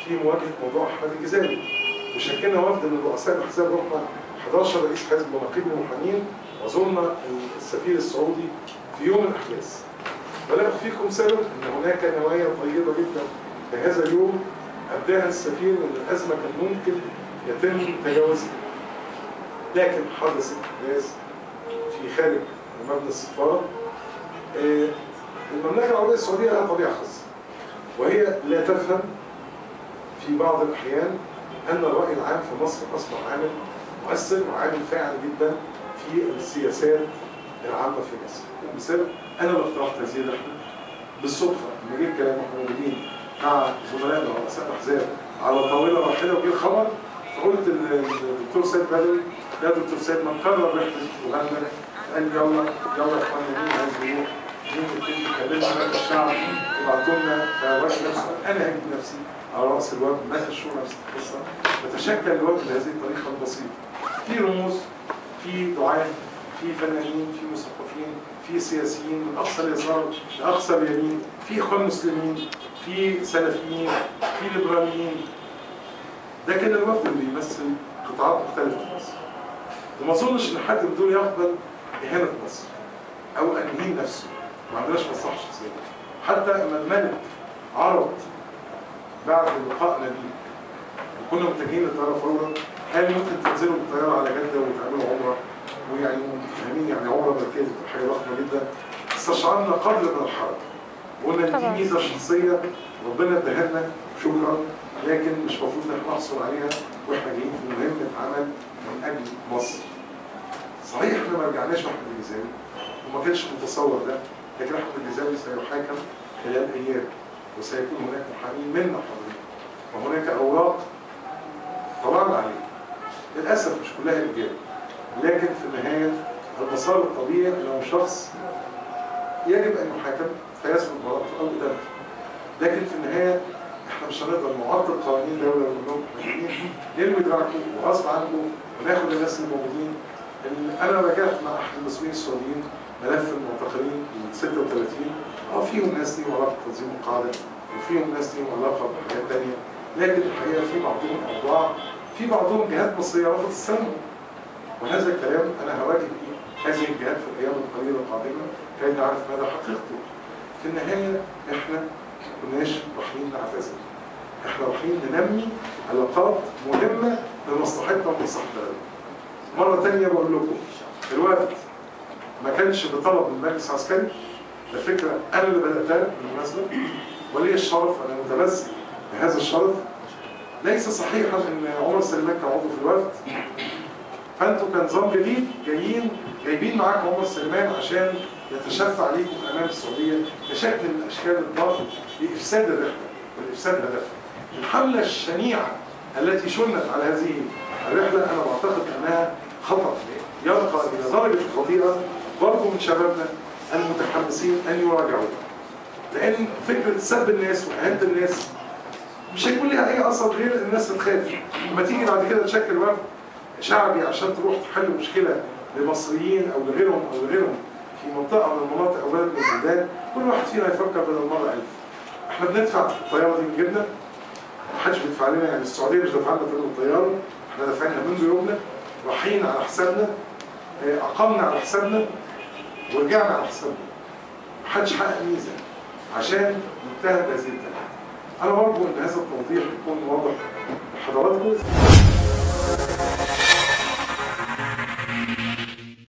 في مواجهه موضوع احمد الجزائري وشكلنا وفد من رؤساء الاحزاب رحنا 11 رئيس حزب ونقيب المحامين وزرنا السفير السعودي في يوم الاحداث ولا اخفيكم سرا ان هناك نوايا طيبه جدا في هذا اليوم ابداها السفير ان الازمه كان ممكن يتم تجاوزها لكن حدثت احداث في خارج مبنى السفاره آه، المملكه العربيه السعوديه لها طبيعه خاصه وهي لا تفهم في بعض الاحيان ان الراي العام في مصر اصبح عامل مؤثر وعامل فاعل جدا في السياسات العامه في مصر. مثال انا اللي اقترحت هذه الرحله بالصدفه لما جه الكلام واحنا موجودين مع زملائنا ورؤساء الاحزاب على طاوله واحده وجه الخبر فقلت للدكتور سيد بدوي يا دكتور سيد ما نكرر رحله اوغندا قال لي يلا يلا يا اخوانا مين عايز يروح؟ مين يبتدي يكلمنا بقى الشعب يبعتوا لنا فواجه نفسي انا هجيب نفسي على راس الوفد مثل شو نفس القصه تتشكل الوفد بهذه الطريقه البسيطه في رموز في دعاة في فنانين في مثقفين في سياسيين من اقصى اليسار لاقصى اليمين في اخوان مسلمين في سلفيين في ليبراليين ده كده الوفد اللي بيمثل قطاعات مختلفه في مصر وما اظنش ان حد من دول يقبل اهانه مصر او ان يهين نفسه ما عندناش مصلحه شخصيه حتى لما الملك عرض بعد لقائنا بيه وكنا متجهين للطياره فورا قال ممكن تنزلوا بالطياره على جده وتعملوا عمره ويعني فاهمين يعني عمره ملكيه حاجه ضخمه جدا استشعرنا قدر من الحرج وقلنا ان دي طبعاً. ميزه شخصيه ربنا اداها لنا شكرا لكن مش المفروض ان احنا نحصل عليها واحنا جايين في مهمه عمل من اجل مصر. صحيح احنا ما رجعناش واحمد الجزائري وما كانش متصور ده لكن احمد الجزائري سيحاكم خلال ايام وسيكون هناك محامين منا حاضرين وهناك اوراق طبعا عليه للاسف مش كلها رجال لكن في النهايه المسار الطبيعي لو شخص يجب ان يحاكم فيثبت براءته او ادانته لكن في النهايه احنا مش هنقدر نعطل قوانين دوله ونقول لهم محامين نلوي دراعكم وغصب عنكم وناخد الناس اللي موجودين ال- انا راجعت مع احد المسؤولين السعوديين ملف المعتقلين ال 36 اه فيهم ناس ليهم علاقه بتنظيم القاعده وفيهم ناس ليهم علاقه بحاجات ثانيه لكن الحقيقه في بعضهم اوضاع في بعضهم جهات مصريه رفضت السلم وهذا الكلام انا هواجه به هذه الجهات في الايام القليله القادمه كي نعرف مدى حقيقته. في النهايه احنا ما كناش رايحين نعتذر. احنا رايحين ننمي علاقات مهمه لمصلحتنا ومصلحه بلدنا. مره ثانيه بقول لكم الوفد ما كانش بطلب من المجلس العسكري ده فكره انا اللي بداتها بالمناسبه ولي الشرف انا متمسك بهذا الشرف ليس صحيحا ان عمر سليمان كان عضو في الوفد فانتوا كنظام جديد جايين جايبين معاكم عمر سليمان عشان يتشفع عليكم امام السعوديه كشكل من اشكال الضغط لافساد الرحله والافساد هدفها. الحمله الشنيعه التي شنت على هذه الرحله انا بعتقد انها خطا يرقى الى درجه الخطيئه برضه من شبابنا المتحمسين ان يراجعوا. لان فكره سب الناس واهانه الناس مش هيكون ليها اي اثر غير الناس تخاف لما تيجي بعد كده تشكل وفد شعبي عشان تروح تحل مشكله لمصريين او لغيرهم او لغيرهم في منطقه من المناطق او بلد من البلدان كل واحد فينا يفكر بدل مره ألف احنا بندفع الطياره دي من جيبنا محدش بيدفع لنا يعني السعوديه مش دافعه لنا ثمن الطياره احنا دافعينها منذ يومنا رايحين على حسابنا اه، اقمنا على حسابنا ورجعنا على حسابنا محدش حقق ميزه عشان نتهم هذه التهم انا برجو ان هذا التوضيح يكون واضح لحضراتكم